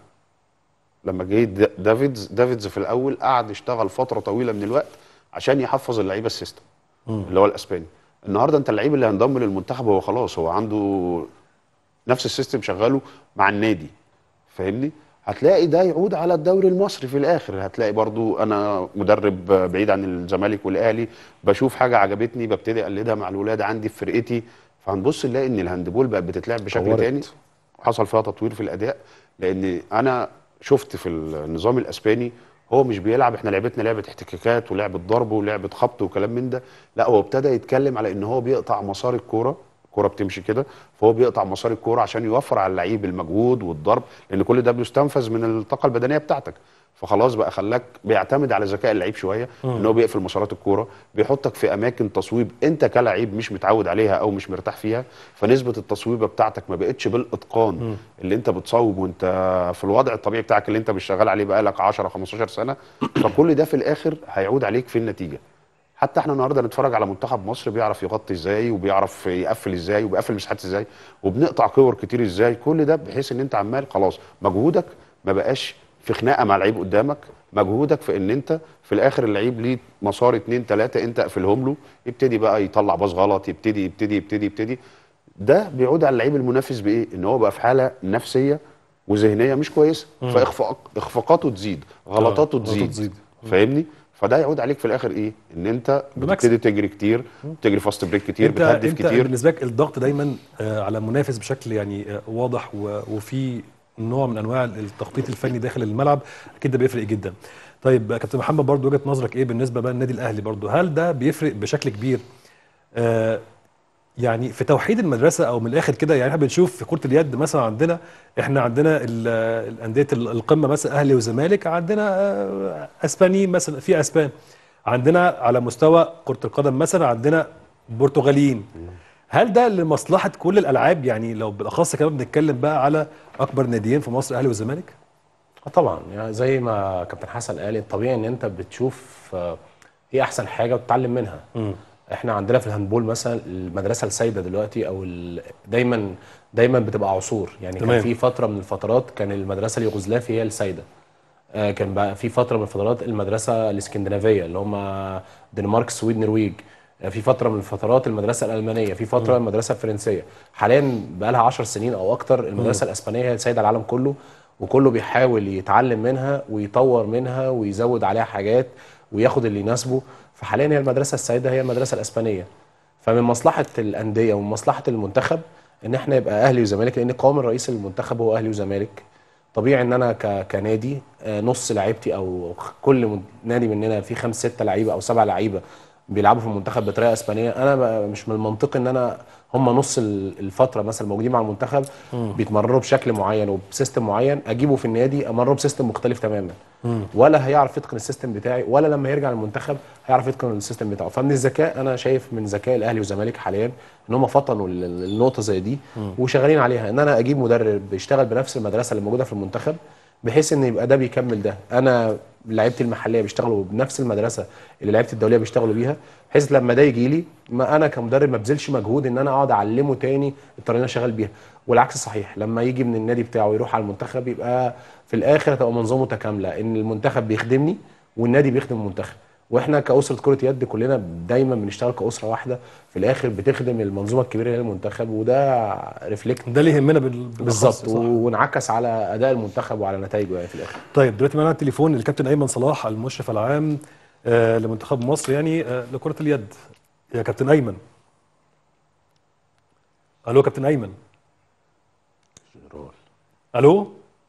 لما جه دا- دافيدز دافيدز في الاول قعد يشتغل فتره طويله من الوقت عشان يحفظ اللعيبه السيستم اللي هو الاسباني النهارده انت اللعيب اللي هينضم للمنتخب هو خلاص هو عنده نفس السيستم شغاله مع النادي فاهمني هتلاقي ده يعود على الدوري المصري في الاخر هتلاقي برضو انا مدرب بعيد عن الزمالك والاهلي بشوف حاجه عجبتني ببتدي اقلدها مع الولاد عندي في فرقتي فهنبص نلاقي ان الهاندبول بقت بتتلعب بشكل طورت. تاني حصل فيها تطوير في الاداء لان انا شفت في النظام الاسباني هو مش بيلعب احنا لعبتنا لعبه احتكاكات ولعبه ضرب ولعبه خبط وكلام من ده لا هو ابتدى يتكلم على ان هو بيقطع مسار الكوره الكوره بتمشي كده فهو بيقطع مسار الكوره عشان يوفر على اللعيب المجهود والضرب لان كل ده بيستنفذ من الطاقه البدنيه بتاعتك فخلاص بقى خلاك بيعتمد على ذكاء اللعيب شويه ان هو بيقفل مسارات الكوره بيحطك في اماكن تصويب انت كلاعب مش متعود عليها او مش مرتاح فيها فنسبه التصويبه بتاعتك ما بقتش بالاتقان اللي انت بتصوب وانت في الوضع الطبيعي بتاعك اللي انت مش شغال عليه بقالك 10 15 سنه فكل ده في الاخر هيعود عليك في النتيجه حتى احنا النهارده نتفرج على منتخب مصر بيعرف يغطي ازاي وبيعرف يقفل ازاي وبيقفل مساحات ازاي وبنقطع كور كتير ازاي كل ده بحيث ان انت عمال خلاص مجهودك ما بقاش في خناقه مع لعيب قدامك مجهودك في ان انت في الاخر اللعيب ليه مسار اتنين تلاته انت اقفلهم له يبتدي بقى يطلع باص غلط يبتدي يبتدي يبتدي يبتدي ده بيعود على اللعيب المنافس بايه؟ ان هو بقى في حاله نفسيه وذهنيه مش كويسه فاخفاق اخفاقاته تزيد غلطاته غلطاته تزيد تزيد. فاهمني؟ فده يعود عليك في الاخر ايه؟ ان انت بمكسب. بتبتدي تجري كتير بتجري فاست بريك كتير انت بتهدف انت كتير بالنسبه لك الضغط دايما آه، على المنافس بشكل يعني آه، واضح و- وفي نوع من انواع التخطيط الفني داخل الملعب اكيد ده بيفرق جدا طيب آه، كابتن محمد برضو وجهه نظرك ايه بالنسبه بقى للنادي الاهلي برضو هل ده بيفرق بشكل كبير آه، يعني في توحيد المدرسه او من الاخر كده يعني احنا بنشوف في كره اليد مثلا عندنا احنا عندنا ال- الانديه ال- القمه مثلا اهلي وزمالك عندنا آه، اسبانيين مثلا في اسبان عندنا على مستوى كره القدم مثلا عندنا برتغاليين هل ده لمصلحه كل الالعاب يعني لو بالاخص كمان بنتكلم بقى على اكبر ناديين في مصر اهلي والزمالك اه طبعا يعني زي ما كابتن حسن قال الطبيعي ان انت بتشوف آه، ايه احسن حاجه وتتعلم منها احنا عندنا في الهاندبول مثلا المدرسه السائده دلوقتي او ال- دايما دايما بتبقى عصور يعني تمام. كان في فتره من الفترات كان المدرسه اليوغوسلافي هي السائده آه، كان بقى في فتره من فترات المدرسه الاسكندنافيه اللي هم دنمارك السويد النرويج آه، في فتره من الفترات المدرسه الالمانيه في فتره المدرسه الفرنسيه حاليا بقى لها 10 سنين او اكتر المدرسه الاسبانيه هي سيده العالم كله وكله بيحاول يتعلم منها ويطور منها ويزود عليها حاجات وياخد اللي يناسبه فحاليا هي المدرسه السائده هي المدرسه الاسبانيه فمن مصلحه الانديه ومن مصلحه المنتخب ان احنا يبقى اهلي وزمالك لان القوام الرئيسي للمنتخب هو اهلي وزمالك طبيعي ان انا ك- كنادي آه، نص لعيبتي او كل من- نادي مننا فيه خمس ست لعيبه او سبع لعيبه بيلعبوا في المنتخب بطريقه اسبانيه انا ب- مش من المنطقي ان انا هم نص ال- الفتره مثلا موجودين مع المنتخب بيتمرنوا بشكل معين وبسيستم معين اجيبه في النادي امرره بسيستم مختلف تماما ولا هيعرف يتقن السيستم بتاعي ولا لما يرجع المنتخب هيعرف يتقن السيستم بتاعه فمن الذكاء انا شايف من ذكاء الاهلي والزمالك حاليا ان هم فطنوا ال- ال- النقطه زي دي وشغالين عليها ان انا اجيب مدرب بيشتغل بنفس المدرسه اللي موجوده في المنتخب بحيث ان يبقى ده بيكمل ده انا لعيبتي المحليه بيشتغلوا بنفس المدرسه اللي لعيبتي الدوليه بيشتغلوا بيها بحيث لما ده يجي لي ما انا كمدرب ما بذلش مجهود ان انا اقعد اعلمه تاني الطريقه اللي انا شغال بيها والعكس صحيح لما يجي من النادي بتاعه يروح على المنتخب يبقى في الاخر هتبقى منظومه متكامله ان المنتخب بيخدمني والنادي بيخدم المنتخب واحنا كاسره كره يد كلنا دايما بنشتغل كاسره واحده في الاخر بتخدم المنظومه الكبيره اللي هي المنتخب وده ريفلكت ده اللي يهمنا بال- بالأخص، بالظبط صح. وانعكس على اداء المنتخب وعلى نتائجه يعني في الاخر طيب دلوقتي معانا على التليفون الكابتن ايمن صلاح المشرف العام آه لمنتخب مصر يعني آه لكره اليد يا كابتن ايمن الو كابتن ايمن الو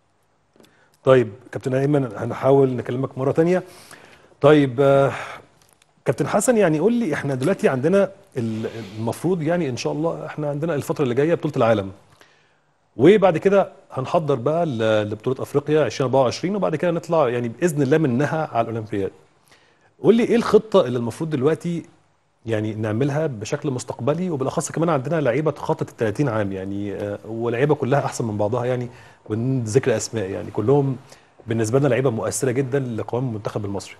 طيب كابتن ايمن هنحاول نكلمك مره تانية طيب آه كابتن حسن يعني قول لي احنا دلوقتي عندنا ال- المفروض يعني ان شاء الله احنا عندنا الفتره اللي جايه بطوله العالم وبعد كده هنحضر بقى ل- لبطوله افريقيا 2024 وبعد كده نطلع يعني باذن الله منها على الاولمبياد قول لي ايه الخطه اللي المفروض دلوقتي يعني نعملها بشكل مستقبلي وبالاخص كمان عندنا لعيبه تخطط ال 30 عام يعني آه، ولعيبه كلها احسن من بعضها يعني بدون ذكر اسماء يعني كلهم بالنسبه لنا لعيبه مؤثره جدا لقوام المنتخب المصري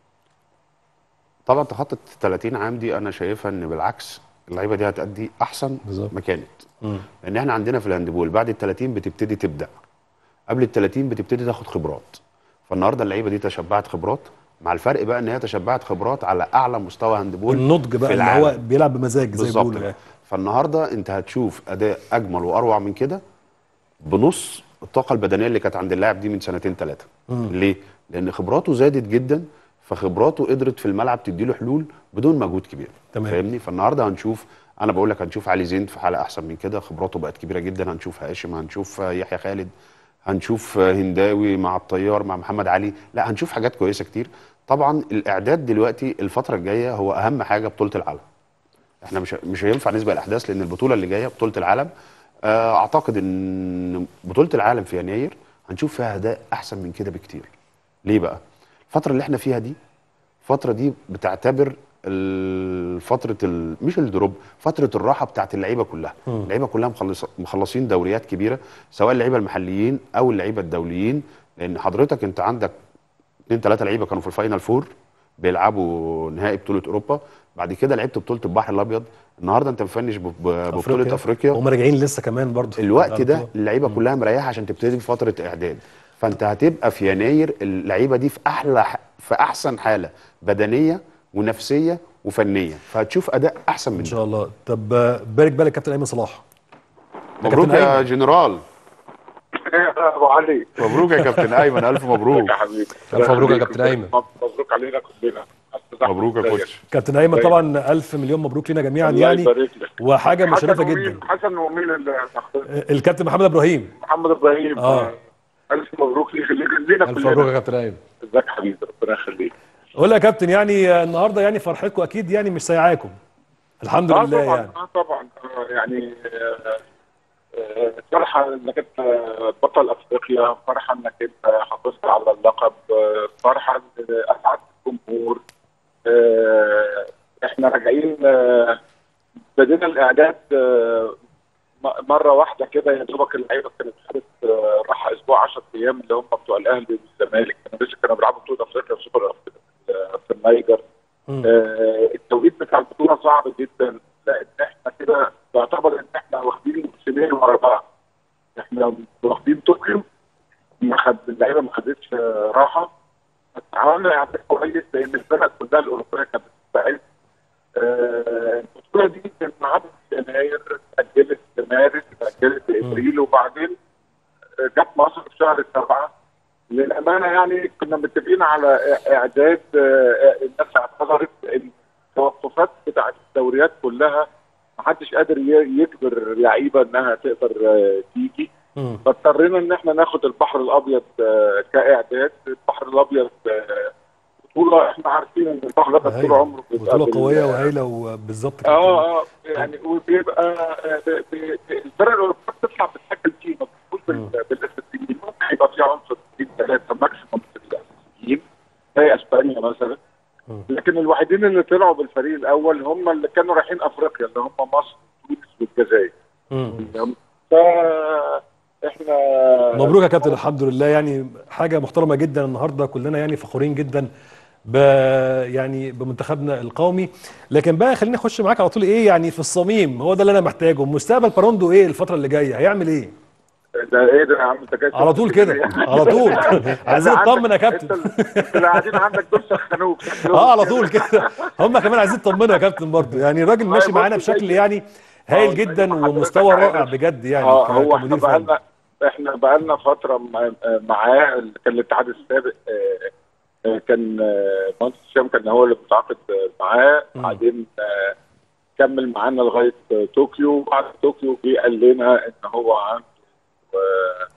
طبعا تخطط 30 عام دي انا شايفها ان بالعكس اللعيبه دي هتأدي احسن بالظبط. ما كانت لان احنا عندنا في الهاندبول بعد ال 30 بتبتدي تبدا قبل ال 30 بتبتدي تاخد خبرات فالنهارده اللعيبه دي تشبعت خبرات مع الفرق بقى ان هي تشبعت خبرات على اعلى مستوى هاندبول النضج بقى في اللي هو العالم. بيلعب بمزاج زي ما بالظبط بيقولوا كده. يعني. فالنهارده انت هتشوف اداء اجمل واروع من كده بنص الطاقه البدنيه اللي كانت عند اللاعب دي من سنتين ثلاثه ليه لان خبراته زادت جدا فخبراته قدرت في الملعب تديله حلول بدون مجهود كبير تمام. فاهمني فالنهارده هنشوف انا بقول لك هنشوف علي زين في حاله احسن من كده خبراته بقت كبيره جدا هنشوف هاشم هنشوف آه، يحيى خالد هنشوف آه، هنداوي مع الطيار مع محمد علي لا هنشوف حاجات كويسه كتير طبعا الاعداد دلوقتي الفتره الجايه هو اهم حاجه بطوله العالم احنا مش مش هينفع نسبق الاحداث لان البطوله اللي جايه بطوله العالم آه، اعتقد ان بطوله العالم في يناير هنشوف فيها اداء احسن من كده بكتير ليه بقى الفتره اللي احنا فيها دي الفتره دي بتعتبر ال- فتره ال- مش الدروب فتره الراحه بتاعت اللعيبه كلها اللعيبه كلها مخلص مخلصين دوريات كبيره سواء اللعيبه المحليين او اللعيبه الدوليين لان حضرتك انت عندك اثنين ثلاثه لعيبه كانوا في الفاينل فور بيلعبوا نهائي بطوله اوروبا بعد كده لعبت بطوله البحر الابيض النهارده انت مفنش ب- ب- ببطوله افريقيا هم راجعين لسه كمان برضه الوقت ده البطولة. اللعيبه كلها مريحه عشان تبتدي فتره اعداد فانت هتبقى في يناير اللعيبه دي في احلى ح- في احسن حاله بدنيه ونفسيه وفنيه فهتشوف اداء احسن من ان ده شاء الله طب آه، بارك بالك كابتن ايمن صلاح مبروك كابتن يا أيمن. جنرال ابو علي مبروك يا كابتن ايمن الف مبروك يا حبيبي ألف مبروك يا كابتن أيمن. مبروك علينا كلنا مبروك يا كوتش كابتن ايمن طيب. طبعا الف مليون مبروك لينا جميعا الله يعني يبارك لك. وحاجه مشرفه حسن ومين- جدا حسن ومين اللي آه، الكابتن محمد ابراهيم محمد ابراهيم آه. الف مبروك ليك ليك لينا الف كلنا مبروك يا كابتن ايمن ازيك يا حبيبي ربنا يخليك قول يا كابتن يعني آه، النهارده يعني فرحتكم اكيد يعني مش سايعاكم الحمد اه لله طبعا يعني اه طبعا آه، يعني آه، آه، فرحه انك انت بطل افريقيا فرحه انك انت حافظت على اللقب آه، فرحه إن اسعدت الجمهور آه، احنا راجعين آه، بدينا الاعداد آه، م- مره واحده كده يا دوبك اللعيبه كانت خدت آه، راحه اسبوع 10 ايام اللي هم بتوع الاهلي والزمالك كانوا لسه كانوا بيلعبوا بطوله افريقيا في سوبر أفريقيا في- في النيجر مم. آه، التوقيت بتاع البطوله صعب جدا لان احنا كده تعتبر ان احنا واخدين موسمين ورا بعض احنا واخدين طوكيو ما خد اللعيبه ما خدتش آه، راحه عملنا يعني كويس لان الفرق كلها الاوروبيه كانت بتستعد آه، البطوله دي كانت معاها في يناير اتاجلت في مارس اتاجلت في ابريل وبعدين آه، جت مصر في شهر سبعه للامانه يعني كنا متفقين على إع- اعداد آه، آه، الناس اعتذرت التوقفات بتاعت الدوريات كلها ما حدش قادر ي- يجبر لعيبه انها تقدر آه، تيجي مم. فاضطرينا ان احنا ناخد البحر الابيض آه، كاعداد البحر الابيض آه، بطوله احنا عارفين ان البحر الابيض طول هايلة. عمره بطولة بيبقى قوية بال- وهايلة وبالظبط كده. اه اه يعني وبيبقى آه، ب- ب- ب- الفرق الاوروبيه بتطلع بتتحكم فيه ما بتدخلش بال- بالاساسيين ممكن يبقى في عنصر اثنين ثلاثه ماكسيموم في الاساسيين زي اسبانيا مثلا مم. لكن الوحيدين اللي طلعوا بالفريق الاول هم اللي كانوا رايحين افريقيا اللي هم مصر تونس والجزائر مم. ف احنا مبروك يا كابتن الحمد لله يعني حاجه محترمه جدا النهارده كلنا يعني فخورين جدا ب يعني بمنتخبنا القومي لكن بقى خليني اخش معاك على طول ايه يعني في الصميم هو ده اللي انا محتاجه مستقبل باروندو ايه الفتره اللي جايه هيعمل ايه ده ايه ده يا عم انت جاي على طول كده على طول عايزين عندك- نطمن يا انت كابتن انت اللي قاعدين عندك دول سخنوك اه على طول كده هم كمان عايزين يطمنوا يا كابتن برضه يعني الراجل ماشي بص معانا زي- بشكل يعني هايل اه، جدا زي ما حضرتك ومستوى رائع عارف. بجد يعني اه ك- هو احنا كمدير فني بقالنا احنا بقالنا فتره مع- معاه اللي كان الاتحاد السابق آه، آه، كان آه، مهندس هشام كان هو اللي متعاقد آه، معاه مم. بعدين آه، كمل معانا لغايه آه، طوكيو وبعد طوكيو جه قال لنا ان هو عنده آه،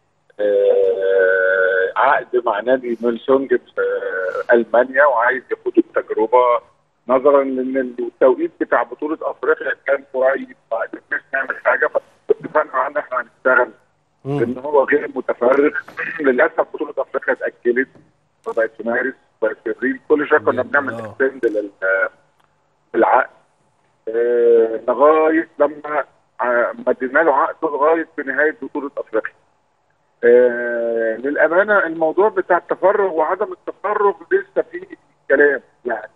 آه، عقد مع نادي ميلسونج في آه، المانيا وعايز ياخد التجربه نظرا لان التوقيت بتاع بطوله افريقيا كان قريب بعد مش نعمل حاجه فاتفقنا معاه ان احنا هنشتغل مم. ان هو غير متفرغ للاسف بطوله افريقيا اتاجلت وبقت في مارس وبقت في ابريل كل شويه كنا بجد، بنعمل آه. اكستند للعقد آه، لغايه لما آه، مدينا له عقده لغايه بنهايه بطوله افريقيا. آه، للامانه الموضوع بتاع التفرغ وعدم التفرغ لسه فيه كلام يعني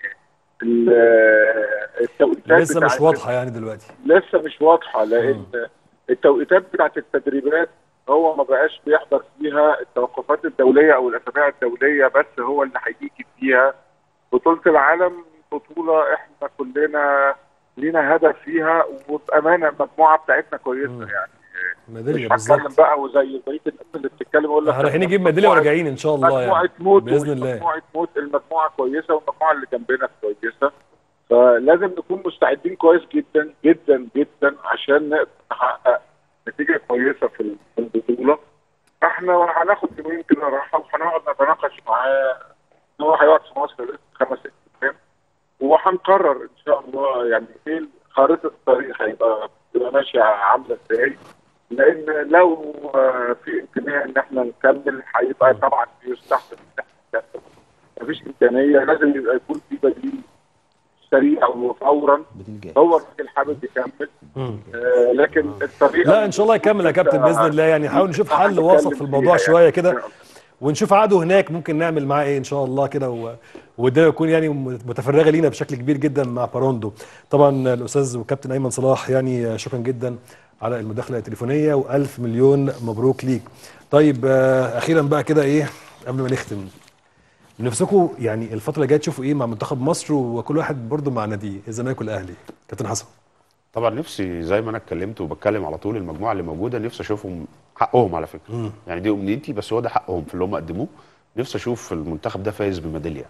ال- آه، التوقيتات لسه مش بتاعت- واضحه يعني دلوقتي لسه مش واضحه لان التوقيتات بتاعت التدريبات هو ما بقاش بيحضر فيها التوقفات الدوليه او الاسابيع الدوليه بس هو اللي هيجي فيها بطوله العالم بطوله احنا كلنا لينا هدف فيها وبامانه المجموعه بتاعتنا كويسه مم. يعني ميداليه مش هتكلم بالظبط بقى وزي بقيه الناس اللي بتتكلم يقول لك احنا رايحين نجيب ميداليه مجموعة- وراجعين ان شاء الله مجموعه يعني موت باذن الله مجموعه موت المجموعه كويسه والمجموعه اللي جنبنا كويسه فلازم نكون مستعدين كويس جدا جدا جدا عشان نقدر نحقق نتيجه كويسه في ال- في البطوله احنا هناخد يومين كده راحه وهنقعد نتناقش معاه إن هو هيقعد في مصر لسه خمس ست ايام وهنقرر ان شاء الله يعني ايه خريطه الطريق هيبقى تبقى ماشيه عامله ازاي لان لو آه، في امكانيه ان احنا نكمل هيبقى طبعا يستحسن ان احنا نكمل مفيش امكانيه لازم يبقى يكون في بديل سريع وفورا بديل جاهز هو الراجل حابب يكمل مم. آه لكن الطريقه لا ان شاء الله يكمل يا كابتن باذن الله يعني نحاول نشوف حل هنتكلم وسط في الموضوع فيها شويه يعني. كده ونشوف عقده هناك ممكن نعمل معاه ايه ان شاء الله كده و... والدنيا يكون يعني متفرغه لينا بشكل كبير جدا مع باروندو طبعا الاستاذ وكابتن ايمن صلاح يعني شكرا جدا على المداخله التليفونيه والف مليون مبروك ليك طيب آه، اخيرا بقى كده ايه قبل ما نختم نفسكم يعني الفتره اللي جايه تشوفوا ايه مع منتخب مصر وكل واحد برضه مع ناديه الزمالك والاهلي كابتن حسن طبعا نفسي زي ما انا اتكلمت وبتكلم على طول المجموعه اللي موجوده نفسي اشوفهم حقهم على فكره مم. يعني دي امنيتي بس هو ده حقهم في اللي هم قدموه نفسي اشوف المنتخب ده فايز بميداليه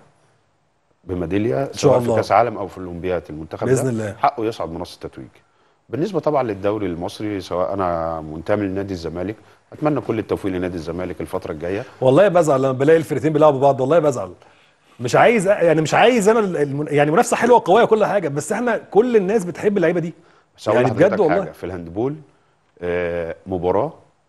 بميداليه سواء في الله. كاس عالم او في الاولمبياد المنتخب بإذن ده الله. حقه يصعد منصه التتويج بالنسبه طبعا للدوري المصري سواء انا منتمي لنادي الزمالك اتمنى كل التوفيق لنادي الزمالك الفتره الجايه والله بزعل لما بلاقي الفرقتين بيلعبوا بعض والله بزعل مش عايز يعني مش عايز انا الم... يعني منافسه حلوه وقويه وكل حاجه بس احنا كل الناس بتحب اللعيبه دي بس هقول يعني لحضرتك بجد والله حاجه في الهاندبول آه مباراه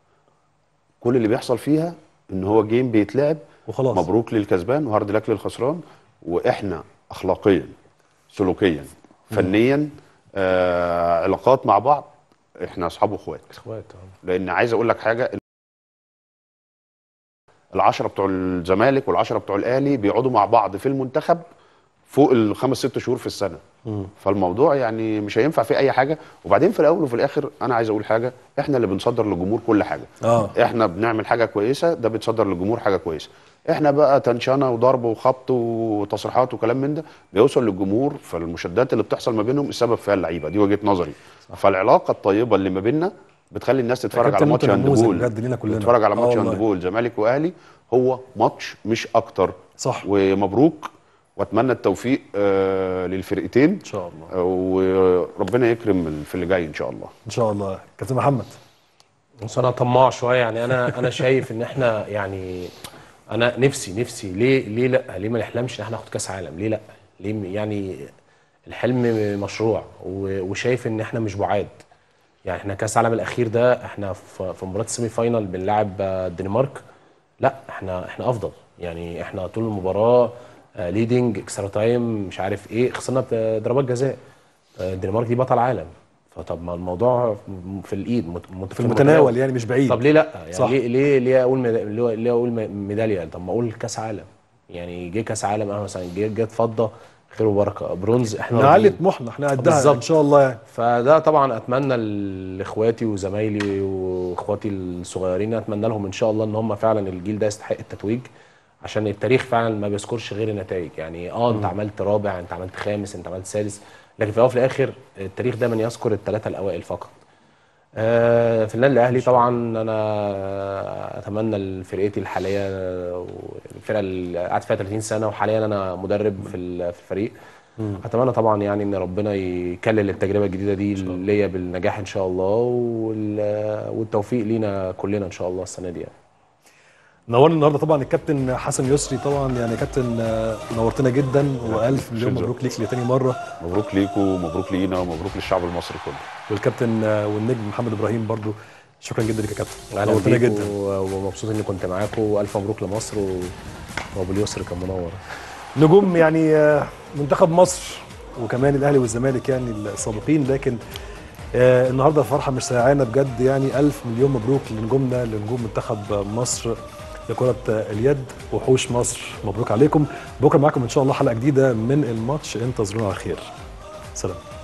كل اللي بيحصل فيها ان هو جيم بيتلعب وخلاص مبروك للكسبان وهارد لك للخسران واحنا اخلاقيا سلوكيا فنيا آه علاقات مع بعض احنا اصحاب واخوات اخوات لان عايز اقول لك حاجه العشرة بتوع الزمالك والعشرة بتوع الاهلي بيقعدوا مع بعض في المنتخب فوق الخمس ست شهور في السنه فالموضوع يعني مش هينفع فيه اي حاجه وبعدين في الاول وفي الاخر انا عايز اقول حاجه احنا اللي بنصدر للجمهور كل حاجه اه احنا بنعمل حاجه كويسه ده بيتصدر للجمهور حاجه كويسه احنا بقى تنشنه وضرب وخبط وتصريحات وكلام من ده بيوصل للجمهور فالمشادات اللي بتحصل ما بينهم السبب فيها اللعيبه دي وجهه نظري فالعلاقه الطيبه اللي ما بيننا بتخلي الناس تتفرج كابتن على ماتش انت نموذج هاندبول بجد لينا كلنا. تتفرج على آه ماتش والله. هاندبول زمالك واهلي هو ماتش مش اكتر صح ومبروك واتمنى التوفيق آه للفرقتين ان شاء الله آه، وربنا يكرم في اللي جاي ان شاء الله ان شاء الله كابتن محمد بص انا طماع شويه يعني انا انا شايف ان احنا يعني انا نفسي نفسي ليه ليه لا ليه ما نحلمش ان احنا ناخد كاس عالم ليه لا ليه م- يعني الحلم مشروع و- وشايف ان احنا مش بعاد يعني احنا كاس العالم الاخير ده احنا في في مباراه السيمي فاينال بنلعب آه، الدنمارك لا احنا احنا افضل يعني احنا طول المباراه ليدنج اكسترا تايم مش عارف ايه خسرنا بضربات جزاء آه، الدنمارك دي بطل عالم فطب ما الموضوع في الايد مت- مت- في المتناول يعني مش بعيد طب ليه لا يعني صح. ليه ليه ليه اقول ميدا- ليه ليه اقول م- ميداليه طب ما اقول كاس عالم يعني جه كاس عالم انا مثلا جه جت فضه خير وبركه برونز احنا نعلي راضيين. طموحنا احنا قدها بالظبط. ان شاء الله يعني فده طبعا اتمنى لاخواتي وزمايلي واخواتي الصغيرين اتمنى لهم ان شاء الله ان هم فعلا الجيل ده يستحق التتويج عشان التاريخ فعلا ما بيذكرش غير النتائج يعني اه انت عملت رابع انت عملت خامس انت عملت سادس لكن في الاول وفي الاخر التاريخ دايما يذكر الثلاثه الاوائل فقط آه، في النادي الاهلي طبعا انا اتمنى لفرقتي الحاليه الفرقه اللي قعدت فيها 30 سنه وحاليا انا مدرب في ال- في الفريق اتمنى طبعا يعني ان ربنا يكلل التجربه الجديده دي ليا بالنجاح ان شاء الله وال- والتوفيق لينا كلنا ان شاء الله السنه دي يعني. نورنا النهارده طبعا الكابتن حسن يسري طبعا يعني كابتن آه، نورتنا جدا والف مليون شكراً. مبروك ليك لتاني مره مبروك ليكم ومبروك لينا ومبروك للشعب المصري كله والكابتن آه، والنجم محمد ابراهيم برضو شكرا جدا لك يا كابتن اهلا نورتنا بيكم جدا و- ومبسوط اني كنت معاكم والف مبروك لمصر و- وابو اليسر كان منور نجوم يعني آه، منتخب مصر وكمان الاهلي والزمالك يعني السابقين لكن آه، النهارده فرحه مش ساعانه بجد يعني الف مليون مبروك لنجومنا لنجوم منتخب مصر لكرة اليد وحوش مصر مبروك عليكم بكره معاكم ان شاء الله حلقه جديده من الماتش انتظرونا على خير سلام